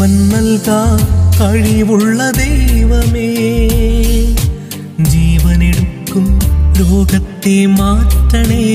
ജീവൻ നൽകാൻ കഴിവുള്ള ദൈവമേ ജീവനെടുക്കും രോഗത്തെ മാറ്റണേ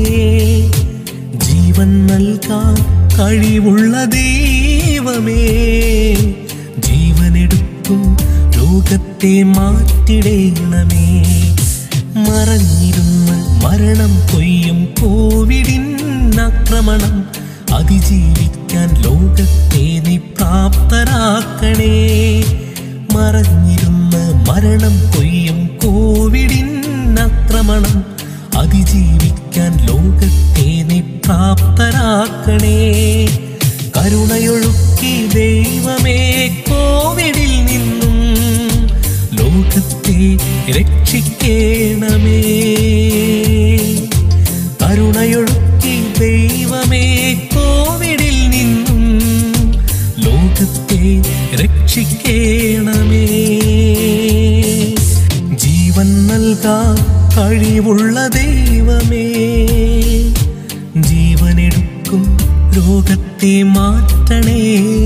ജീവൻ നൽകാൻ കഴിവുള്ള ദൈവമേ ജീവനെടുക്കും രോഗത്തെ മാറ്റിടേണമേ മറഞ്ഞിരുന്ന് മരണം കൊയ്യും കോവിഡിൻ ആക്രമണം അതിജീവിക്കാൻ ലോകത്തെ നീ പ്രാപ്തരാക്കണേ മറഞ്ഞിരുന്ന് മരണം കൊയ്യും കോവിഡിൻ ആക്രമണം അതിജീവിക്കാൻ ലോകത്തെ നീ പ്രാപ്തരാക്കണേ കരുണയൊഴുക്കി ദൈവമേ കോവിഡിൽ നിന്നും ലോകത്തെ രക്ഷിക്കേണമേ കരുണയൊഴുക്കി ദൈവമേ കോവിഡിൽ നിന്നും ലോകത്തെ രക്ഷിക്കേണമേ ജീവൻ നൽകാൻ കഴിവുള്ള ദൈവമേ ജീവനെടുക്കും രോഗത്തെ മാറ്റണേ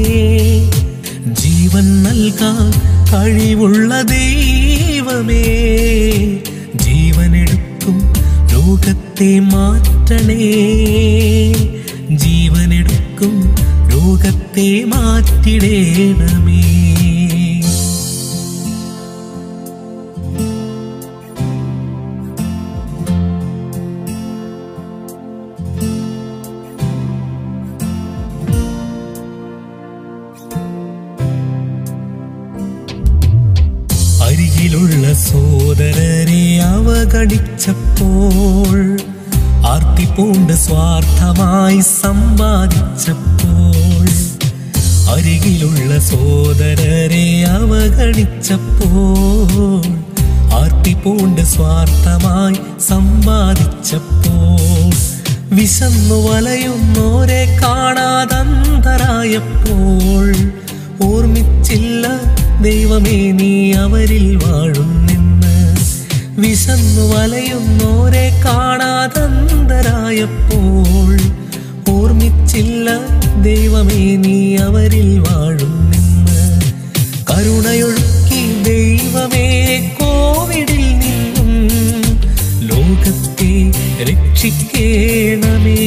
ജീവൻ നൽകാൻ കഴിവുള്ള ദൈവമേ ജീവനെടുക്കും രോഗത്തെ മാറ്റണേ ജീവനെടുക്കും രോഗത്തെ മാറ്റിടേണമേ അരികിലുള്ള സോദരരെ അവഗണിച്ചപ്പോൾ ആർത്തിപ്പൂണ്ട് സ്വാർത്ഥമായി സമ്പാദിച്ചപ്പോൾ അരികിലുള്ള സോദരരെ അവഗണിച്ചപ്പോൾ ആർത്തിപ്പൂണ്ട് സ്വാർത്ഥമായി സമ്പാദിച്ചപ്പോൾ വിശന്നു വലയുന്നോരെ കാണാതന്തരായപ്പോൾ ഓർമ്മിച്ചില്ല ദൈവമേ നീ അവരിൽ വാഴുന്നെന്ന് വിശന്നു വലയുന്നോരെ കാണാതന്തരായപ്പോൾ ഓർമ്മിച്ചില്ല ദൈവമേ നീ അവരിൽ വാഴുന്നെന്ന് കരുണയൊഴുക്കി ദൈവമേ കോവിഡിൽ നിന്നും ലോകത്തെ രക്ഷിക്കേണമേ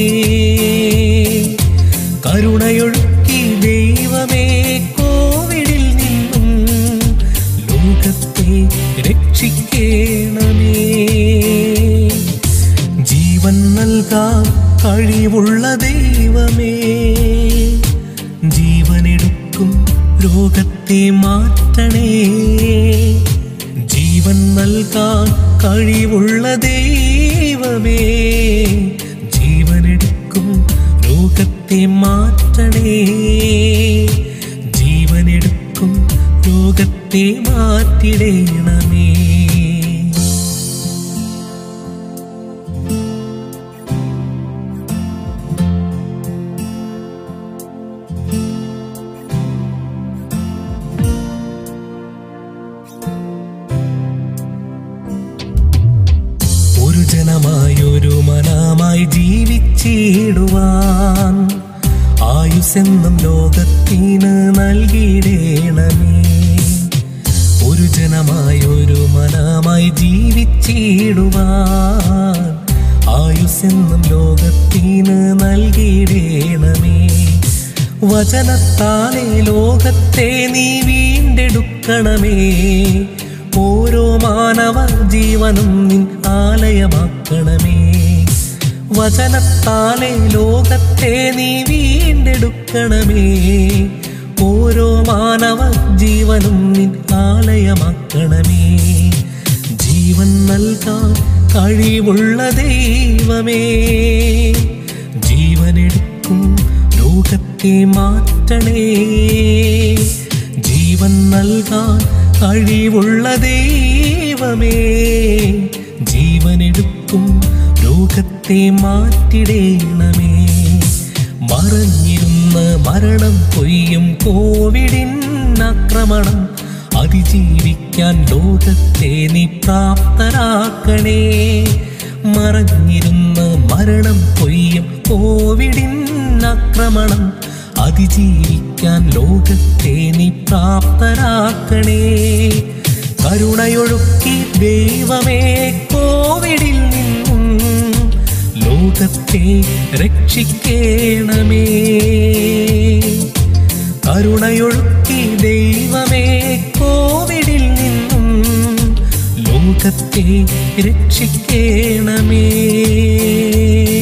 കരുണയൊഴുക്കി ദൈവമേ കോവിഡിൽ നിന്നും ലോകത്തെ രക്ഷിക്കേണമേ ജീവൻ നൽകാൻ കഴിവുള്ള ദൈവമേ ജീവനെടുക്കും രോഗത്തെ മാറ്റണേ ജീവൻ നൽകാൻ കഴിവുള്ള ദൈവമേ ജീവനെടുക്കും രോഗത്തെ മാറ്റണേ ജീവനെടുക്കും രോഗത്തെ മാറ്റിടേണമേ ഒരു ജനമായി ഒരു മനാമായി ജീവിച്ചിടുവാൻ ആയുസെന്നും ലോകത്തിന് നൽകിയിടേണമേ ഒരു ജനമായി ഒരു മനാമായി ജീവിച്ചിടുവാൻ ആയുസെന്നും ലോകത്തിന് നൽകിയിടേണമേ വചനത്താലെ ലോകത്തെ നീ വീണ്ടെടുക്കണമേ ഓരോ മാനവ ജീവനും നിൻ ആലയമാക്കണമേ വചനത്താലെ ലോകത്തെ നീ വീണ്ടെടുക്കണമേ ഓരോ മാനവ ജീവനും നിൻ ആലയമാക്കണമേ ജീവൻ നൽകാൻ കഴിവുള്ള ദൈവമേ ജീവനെടുക്കും ലോകത്തെ മാറ്റണേ ജീവൻ നൽകാൻ കഴിവുള്ള ദൈവമേ ജീവനെടുക്കും ലോകത്തെ മാറ്റിടേണമേ മറഞ്ഞിരുന്ന് മരണം കൊയ്യും കോവിഡിൻ ആക്രമണം അതിജീവിക്കാൻ ലോകത്തെ നീ പ്രാപ്തരാക്കണേ മറഞ്ഞിരുന്ന് മരണം കൊയ്യും കോവിഡിൻ ആക്രമണം അതിജീവിക്കാൻ ലോകത്തെ നീ പ്രാപ്തരാക്കണേ കരുണയൊഴുക്കി ദൈവമേ കോവിഡിൽ നിന്നും ലോകത്തെ രക്ഷിക്കേണമേ കരുണയൊഴുക്കി ദൈവമേ കോവിഡിൽ നിന്നും ലോകത്തെ രക്ഷിക്കേണമേ